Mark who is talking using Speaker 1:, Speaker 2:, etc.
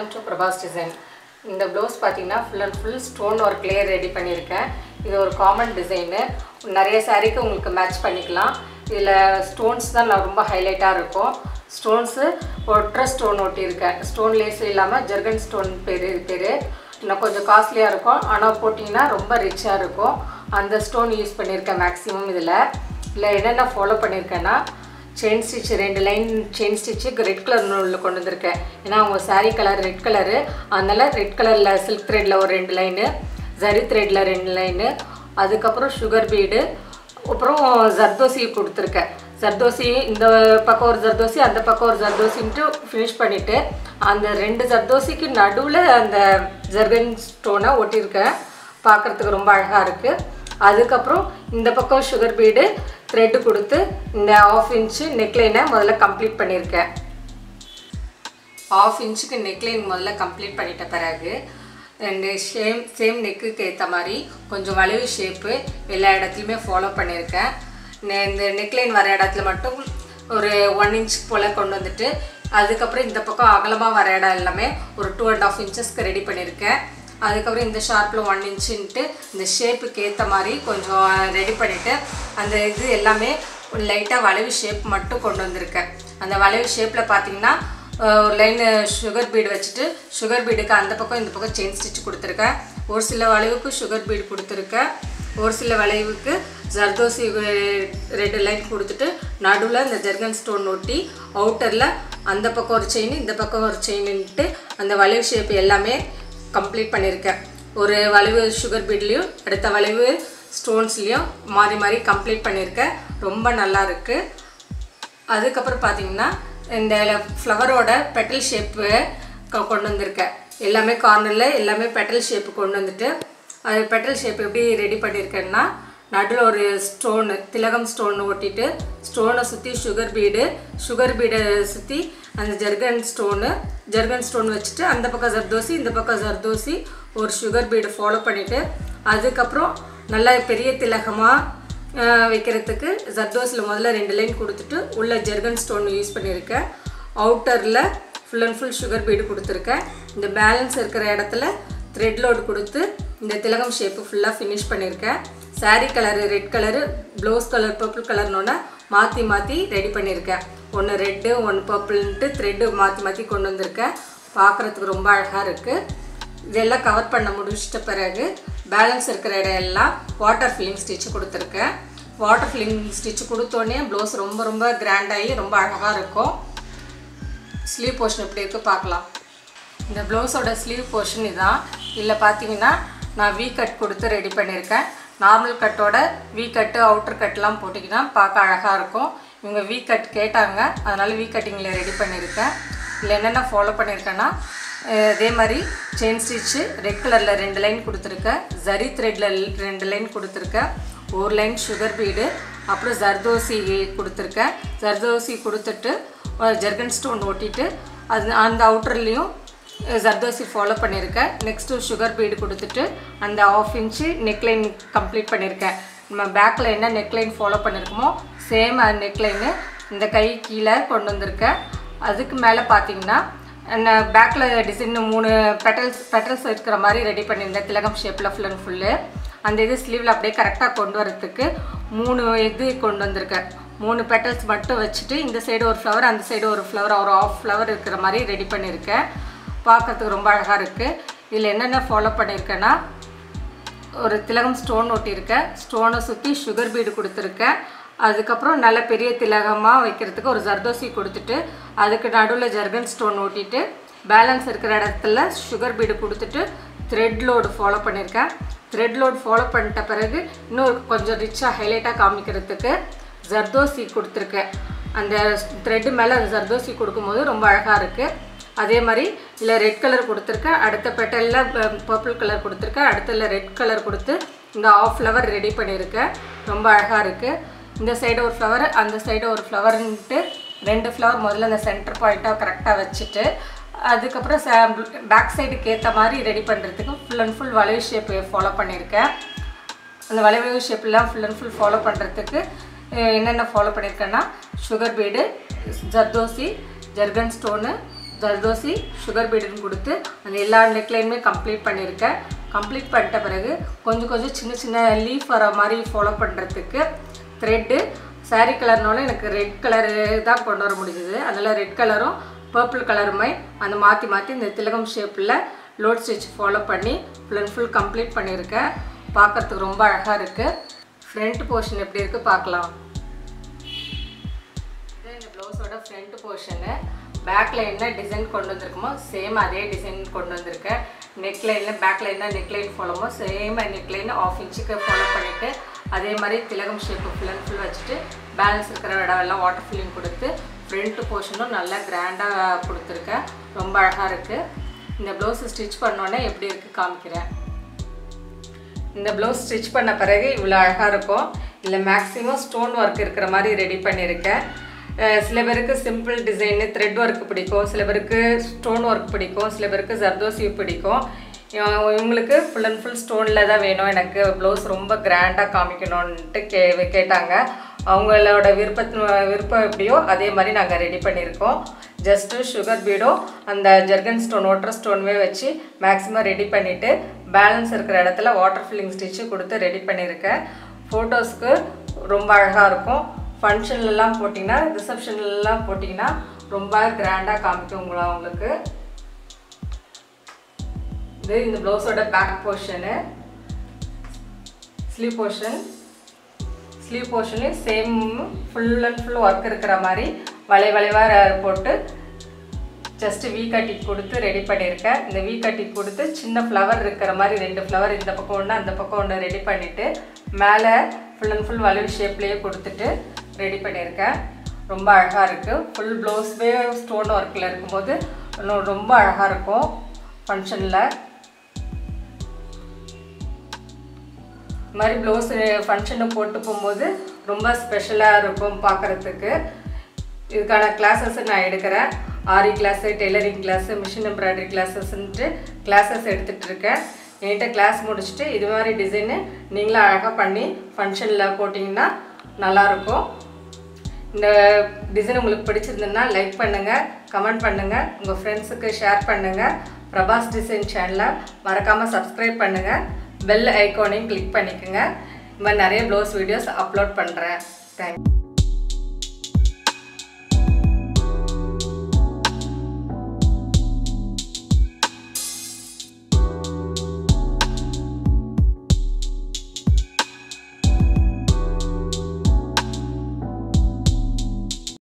Speaker 1: welcome to Prabhas design இந்த blouse பார்த்தீங்கன்னா full and full stone ஒர்க்லேயே ரெடி பண்ணியிருக்கேன் இது ஒரு காமன் டிசைனு நிறைய சாரீக்கு உங்களுக்கு மேட்ச் பண்ணிக்கலாம் இதில் ஸ்டோன்ஸ் தான் நான் ரொம்ப ஹைலைட்டாக இருக்கும் ஸ்டோன்ஸு ஒற்றை ஸ்டோன் ஒட்டியிருக்கேன் ஸ்டோன் லேஸ் இல்லாமல் ஜெர்கன் ஸ்டோன் பேர் பேர் இன்னும் கொஞ்சம் காஸ்ட்லியாக இருக்கும் ஆனால் போட்டிங்கன்னா ரொம்ப ரிச்சாக இருக்கும் அந்த ஸ்டோன் யூஸ் பண்ணியிருக்கேன் மேக்ஸிமம் இதில் இல்லை என்னென்ன ஃபாலோ பண்ணியிருக்கேன்னா செயின் ஸ்டிச் ரெண்டு line chain stitch red colour நூலில் கொண்டு வந்திருக்கேன் ஏன்னா அவங்க saree கலர் ரெட் கலரு அதனால் ரெட் கலரில் சில்க் த்ரெட்டில் ஒரு ரெண்டு லைனு ஜரி த்ரெட்டில் ரெண்டு லைனு அதுக்கப்புறம் சுகர் பீடு அப்புறம் ஜர்தோசி கொடுத்துருக்கேன் ஜர்தோசி இந்த பக்கம் ஒரு ஜர்தோசி அந்த பக்கம் ஒரு ஜர்தோசின்ட்டு ஃபினிஷ் பண்ணிவிட்டு அந்த ரெண்டு ஜர்தோசிக்கு நடுவில் அந்த ஜர்கன் ஸ்டோனை ஒட்டியிருக்கேன் பார்க்குறதுக்கு ரொம்ப அழகாக இருக்குது அதுக்கப்புறம் இந்த பக்கம் சுகர் பீடு த்ரெட்டு கொடுத்து இந்த ஆஃப் இன்ச்சு நெக்லைனை முதல்ல கம்ப்ளீட் பண்ணியிருக்கேன் ஆஃப் இன்ச்சுக்கு நெக்லைன் முதல்ல கம்ப்ளீட் பண்ணிட்ட பிறகு ரெண்டு சேம் சேம் நெக்குக்கு ஏற்ற மாதிரி கொஞ்சம் வளைவு ஷேப்பு எல்லா இடத்துலையுமே ஃபாலோ பண்ணியிருக்கேன் நெ- இந்த நெக்லைன் வர இடத்துல மட்டும் ஒரு ஒன் இன்ச் போல் கொண்டு வந்துட்டு அதுக்கப்புறம் இந்த பக்கம் அகலமாக வர இடம் எல்லாமே ஒரு டூ அண்ட் ஆஃப் இன்ச்சஸ்க்கு ரெடி பண்ணியிருக்கேன் அதுக்கப்புறம் இந்த ஷார்ப்பில் ஒன் இன்ச்சுன்ட்டு இந்த ஷேப்புக்கு ஏற்ற மாதிரி கொஞ்சம் ரெடி பண்ணிவிட்டு அந்த இது எல்லாமே லைட்டாக வளைவு ஷேப் மட்டும் கொண்டு வந்திருக்கேன் அந்த வளைவு ஷேப்பில் பார்த்தீங்கன்னா அஹ், ஒரு லைனு சுகர் பீடு வச்சுட்டு சுகர் பீடுக்கு அந்த பக்கம் இந்த பக்கம் செயின் ஸ்டிச் கொடுத்துருக்கேன் ஒரு சில வளைவுக்கு சுகர் பீடு கொடுத்துருக்கேன் ஒரு சில வளைவுக்கு ஜர்தோசி அஹ், ரெண்டு லைன் கொடுத்துட்டு நடுவில் இந்த ஜெர்கன் ஸ்டோன் ஒட்டி அவுட்டரில் அந்த பக்கம் ஒரு செயின் இந்த பக்கம் ஒரு செயின்ட்டு அந்த வளைவு ஷேப் எல்லாமே கம்ப்ளீட் பண்ணியிருக்கேன் ஒரு வளைவு சுகர் பீட்லேயும் அடுத்த வளைவு ஸ்டோன்ஸ்லேயும் மாறி மாறி கம்ப்ளீட் பண்ணியிருக்கேன் ரொம்ப நல்லா இருக்குது அதுக்கப்புறம் பார்த்தீங்கன்னா இந்த ஃப்ளவரோட பெட்டல் ஷேப்பு கொண்டு வந்திருக்கேன் எல்லாமே கார்னரில் எல்லாமே பெட்டல் ஷேப்பு கொண்டு வந்துட்டு அது பெட்டல் ஷேப் எப்படி ரெடி பண்ணியிருக்கேன்னா நடுவில் ஒரு ஸ்டோனு திலகம் ஸ்டோன் ஒட்டிட்டு ஸ்டோனை சுற்றி சுகர் பீடு சுகர் பீடை சுற்றி அந்த ஜெர்கன் ஸ்டோனு ஜெர்கன் ஸ்டோன் வச்சுட்டு அந்த பக்கம் ஜர்தோசி இந்த பக்கம் ஜர்தோசி ஒரு சுகர் பீடு ஃபாலோ பண்ணிவிட்டு அதுக்கப்புறம் நல்லா பெரிய திலகமாக ஆஹ் வைக்கிறதுக்கு ஜர்தோஸில் முதல்ல ரெண்டு லைன் கொடுத்துட்டு உள்ள ஜெர்கன் ஸ்டோன் யூஸ் பண்ணியிருக்கேன் அவுட்டரில் full and full sugar bead கொடுத்துருக்கேன் இந்த பேலன்ஸ் இருக்கிற இடத்துல த்ரெட் லோடு கொடுத்து இந்த திலகம் ஷேப்பு ஃபுல்லாக ஃபினிஷ் பண்ணியிருக்கேன் saree colour red colour blouse colour purple கலர்னோட மாற்றி மாற்றி ரெடி பண்ணியிருக்கேன் ஒன்று ரெட்டு ஒன்று பர்பிள்ன்ட்டு த்ரெட்டு மாற்றி மாற்றி கொண்டு வந்திருக்கேன் பார்க்குறதுக்கு ரொம்ப அழகாக இருக்குது இதெல்லாம் கவர் பண்ண முடிச்சிட்ட பிறகு பேலன்ஸ் இருக்கிற இடம் எல்லாம் வாட்டர் ஃபில்லிங் ஸ்டிச் கொடுத்துருக்கேன் வாட்டர் ஃபில்லிங் ஸ்டிச் கொடுத்தோடனே ப்ளவுஸ் ரொம்ப ரொம்ப கிராண்டாகி ரொம்ப அழகாக இருக்கும் ஸ்லீவ் போர்ஷன் எப்படி இருக்குது பார்க்கலாம் இந்த ப்ளவுஸோட ஸ்லீவ் போர்ஷன் இதான் இதில் பார்த்தீங்கன்னா நான் வி கட் கொடுத்து ரெடி பண்ணியிருக்கேன் நார்மல் கட்டோட வி கட்டு அவுட்டர் கட்லாம் போட்டிங்கன்னா பார்க்க அழகாக இருக்கும் இவங்க வி கட் கேட்டாங்க அதனால் வி கட்டிங்கில் ரெடி பண்ணியிருக்கேன் இதில் என்னென்ன ஃபாலோ பண்ணியிருக்கேன்னா அஹ் இதே மாதிரி செயின் ஸ்டிச்சு ரெட் கலரில் ரெண்டு லைன் கொடுத்துருக்கேன் ஜரி த்ரெட்டில் ரெண்டு லைன் கொடுத்துருக்கேன் ஒரு லைன் சுகர் பீடு அப்புறம் ஜர்தோசி கொடுத்துருக்கேன் ஜர்தோசி கொடுத்துட்டு ஜெர்கன் ஸ்டோன் ஒட்டிட்டு அது அந்த அவுட்டர்லேயும் ஜர்தோசி ஃபாலோ பண்ணியிருக்கேன் நெக்ஸ்ட்டு சுகர் பீடு கொடுத்துட்டு அந்த ஆஃப் இன்ச்சு நெக்லைன் கம்ப்ளீட் பண்ணியிருக்கேன் நம்ம பேக்கில் என்ன நெக்லைன் ஃபாலோ பண்ணியிருக்கோமோ சேம் நெக்லைனு இந்த கை கீழே கொண்டு வந்திருக்கேன் அதுக்கு மேலே பார்த்தீங்கன்னா பேக்கில் டிசைன் மூணு பெட்டல்ஸ் பெட்டல்ஸ் இருக்கிற மாதிரி ரெடி பண்ணியிருந்தேன் திலகம் ஷேப்பில் ஃபுல் அண்ட் ஃபுல்லு அந்த இது ஸ்லீவில் அப்படியே கரெக்டாக கொண்டு வரதுக்கு மூணு இது கொண்டு வந்திருக்கேன் மூணு பெட்டல்ஸ் மட்டும் வச்சுட்டு இந்த சைடு ஒரு ஃப்ளவர் அந்த சைடு ஒரு ஃப்ளவர் ஒரு ஆஃப் ஃப்ளவர் இருக்கிற மாதிரி ரெடி பண்ணியிருக்கேன் பார்க்கறதுக்கு ரொம்ப அழகாக இருக்குது இதில் என்னென்ன ஃபாலோ பண்ணியிருக்கேன்னா ஒரு திலகம் ஸ்டோன் ஒட்டியிருக்கேன் ஸ்டோனை சுற்றி சுகர் பீடு கொடுத்துருக்கேன் அதுக்கப்புறம் நல்ல பெரிய திலகமாக வைக்கிறதுக்கு ஒரு ஜர்தோசி கொடுத்துட்டு அதுக்கு நடுவில் ஜர்கன் ஸ்டோன் ஒட்டிட்டு பேலன்ஸ் இருக்கிற இடத்துல சுகர் பீடு கொடுத்துட்டு த்ரெட் லோடு ஃபாலோ பண்ணியிருக்கேன் த்ரெட் லோடு ஃபாலோ பண்ணிட்ட பிறகு இன்னும் கொஞ்சம் ரிச்சாக ஹைலைட்டாக காமிக்கிறதுக்கு ஜர்தோசி கொடுத்துருக்கேன் அந்த த்ரெட்டு மேலே அந்த ஜர்தோசி கொடுக்கும்போது ரொம்ப அழகாக இருக்குது அதே மாதிரி இதில் ரெட் கலர் கொடுத்துருக்கேன் அடுத்த பெட்டலில் பர்பிள் கலர் கொடுத்துருக்கேன் அடுத்ததில் ரெட் கலர் கொடுத்து இந்த ஆஃப் ஃப்ளவர் ரெடி பண்ணியிருக்கேன் ரொம்ப அழகாக இருக்குது இந்த சைடு ஒரு ஃப்ளவர் அந்த சைடு ஒரு ஃப்ளவர்ன்ட்டு ரெண்டு ஃப்ளவர் முதல்ல அந்த சென்டர் பாயிண்ட்டாக கரெக்டாக வச்சுட்டு அதுக்கப்புறம் பேக் சைடுக்கு ஏற்ற மாதிரி ரெடி பண்ணுறதுக்கு ஃபுல் அண்ட் ஃபுல் வளைவு ஷேப் ஃபாலோ பண்ணியிருக்கேன் அந்த வளைவு ஷேப்லாம் ஃபுல் அண்ட் ஃபுல் ஃபாலோ பண்ணுறதுக்கு என்னென்ன ஃபாலோ பண்ணியிருக்கேன்னா சுகர் பீடு ஜர்தோசி ஜர்கன் ஸ்டோனு ஜல்தோசி சுகர் பீடுன்னு கொடுத்து அந்த எல்லா நெக்லைனுமே கம்ப்ளீட் பண்ணியிருக்கேன் கம்ப்ளீட் பண்ணிட்ட பிறகு கொஞ்சம் கொஞ்சம் சின்ன சின்ன லீஃப் வர மாதிரி ஃபாலோ பண்ணுறதுக்கு த்ரெட்டு saree கலர்னால எனக்கு ரெட் கலரு தான் கொண்டு வர முடிஞ்சுது அதில் ரெட் கலரும் பர்பிள் கலருமே அந்த மாற்றி மாற்றி இந்த திலகம் ஷேப்பில் லோட் ஸ்டிச் ஃபாலோ பண்ணி ஃபுல் அண்ட் ஃபுல் கம்ப்ளீட் பண்ணியிருக்கேன் பார்க்கறதுக்கு ரொம்ப அழகாக இருக்குது ஃப்ரண்ட் போர்ஷன் எப்படி இருக்குது பார்க்கலாம் இது இந்த ப்ளவுஸோட ஃப்ரண்ட் போர்ஷனு பேக்கில் என்ன டிசைன் கொண்டு வந்திருக்குமோ சேம் அதே டிசைன் கொண்டு வந்திருக்கேன் நெக் லைனில் பேக் லைனில் நெக் லைன் ஃபாலோமோ சேம் நெக் லைன் ஆஃப் இன்ச்சுக்கு ஃபாலோ பண்ணிவிட்டு அதே மாதிரி திலகம் ஷேப்பு ஃபுல் அண்ட் ஃபுல் வச்சுட்டு பேலன்ஸ் இருக்கிற இடம் எல்லாம் வாட்டர் ஃபில்லிங் கொடுத்து ஃப்ரண்ட் போர்ஷனும் நல்லா கிராண்டாக கொடுத்துருக்கேன் ரொம்ப அழகாக இருக்குது இந்த ப்ளவுஸ் ஸ்டிச் பண்ணோன்னே எப்படி இருக்குது காமிக்கிறேன் இந்த ப்ளவுஸ் ஸ்டிச் பண்ண பிறகு இவ்வளோ அழகாக இருக்கும் இல்லை மேக்ஸிமம் ஸ்டோன் ஒர்க் இருக்கிற மாதிரி ரெடி பண்ணியிருக்கேன் அஹ் சில பேருக்கு சிம்பிள் டிசைனு த்ரெட் ஒர்க் பிடிக்கும் சில பேருக்கு ஸ்டோன் ஒர்க் பிடிக்கும் சில பேருக்கு ஜர்தோசி பிடிக்கும் இவ- இவங்களுக்கு ஃபுல் அண்ட் ஃபுல் ஸ்டோனில் தான் வேணும் எனக்கு ப்ளவுஸ் ரொம்ப கிராண்டாக காமிக்கணுன்ட்டு கே கேட்டாங்க அவங்களோட விருப்பத்து விருப்பம் எப்படியோ அதே மாதிரி நாங்கள் ரெடி பண்ணியிருக்கோம் ஜஸ்ட்டு சுகர் பீடும் அந்த ஜெர்கன் ஸ்டோன் வாட்டர் ஸ்டோனுமே வச்சு மேக்ஸிமம் ரெடி பண்ணிவிட்டு பேலன்ஸ் இருக்கிற இடத்துல வாட்டர் ஃபில்லிங் ஸ்டிச்சு கொடுத்து ரெடி பண்ணியிருக்கேன் ஃபோட்டோஸ்க்கு ரொம்ப அழகாக இருக்கும் ஃபங்க்ஷன்லலாம் போட்டிங்கன்னா ரிசப்ஷன்லலாம் போட்டிங்கன்னா ரொம்ப கிராண்டாக காமிக்கும் உங்களை உங்களுக்கு இது இந்த ப்ளவுஸோட back portion sleeve portion sleeve போர்ஷன்லேயும் same full and full work இருக்கிற மாதிரி வளை வளைவாக போட்டு ஜஸ்ட் வீ கட்டி கொடுத்து ரெடி பண்ணியிருக்கேன் இந்த வீ கட்டி கொடுத்து சின்ன ஃப்ளவர் இருக்கிற மாதிரி ரெண்டு ஃப்ளவர் இந்த பக்கம் ஒன்று அந்த பக்கம் ஒன்று ரெடி பண்ணிவிட்டு மேலே ஃபுல் அண்ட் ஃபுல் வளைவு ஷேப்லேயே கொடுத்துட்டு ரெடி பண்ணியிருக்கேன் ரொம்ப அழகாக இருக்குது ஃபுல் ப்ளவுஸ்வே ஸ்டோன் ஒர்க்கில் இருக்கும்போது இன்னும் ரொம்ப அழகாக இருக்கும் ஃபங்க்ஷனில் இது மாதிரி ப்ளவுஸ் ஃபங்க்ஷனு போட்டு போகும்போது ரொம்ப ஸ்பெஷலாக இருக்கும் பார்க்குறதுக்கு இதுக்கான கிளாஸஸ் நான் எடுக்கிறேன் aari class tailoring class machine embroidery கிளாஸஸ்ன்ட்டு கிளாஸஸ் எடுத்துகிட்டு இருக்கேன் என்கிட்ட கிளாஸ் முடிச்சுட்டு இது மாதிரி டிசைனு நீங்களும் அழகாக பண்ணி ஃபங்க்ஷனில் போட்டிங்கன்னா நல்லாயிருக்கும் இந்த டிசைன் உங்களுக்கு பிடிச்சிருந்ததுன்னா லைக் பண்ணுங்கள் கமெண்ட் பண்ணுங்கள் உங்கள் ஃப்ரெண்ட்ஸுக்கு ஷேர் பண்ணுங்கள் பிரபாஸ் டிசைன் சேனலை மறக்காமல் சப்ஸ்கிரைப் பண்ணுங்கள் பெல் ஐக்கானையும் கிளிக் பண்ணிக்கோங்க இந்த மாதிரி நிறைய ப்ளவுஸ் வீடியோஸ் அப்லோட் பண்ணுறேன் தேங்க்யூ